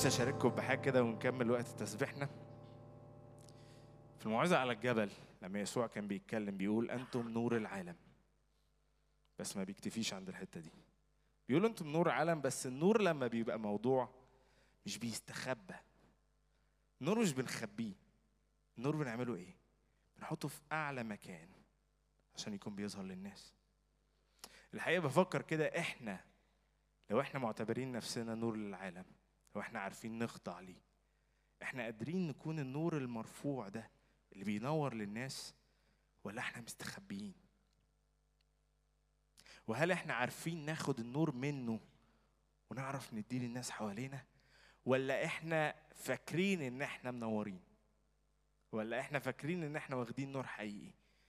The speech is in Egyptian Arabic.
نفسي اشارككم بحاجه كده ونكمل وقت تسبيحنا في الموعظه على الجبل لما يسوع كان بيتكلم بيقول انتم نور العالم بس ما بيكتفيش عند الحته دي بيقول انتم نور العالم بس النور لما بيبقى موضوع مش بيستخبى النور مش بنخبيه النور بنعمله ايه بنحطه في اعلى مكان عشان يكون بيظهر للناس الحقيقه بفكر كده احنا لو احنا معتبرين نفسنا نور للعالم لو احنا عارفين نخضع ليه احنا قادرين نكون النور المرفوع ده اللي بينور للناس ولا احنا مستخبيين وهل احنا عارفين ناخد النور منه ونعرف نديه للناس حوالينا ولا احنا فاكرين ان احنا منورين ولا احنا فاكرين ان احنا واخدين نور حقيقي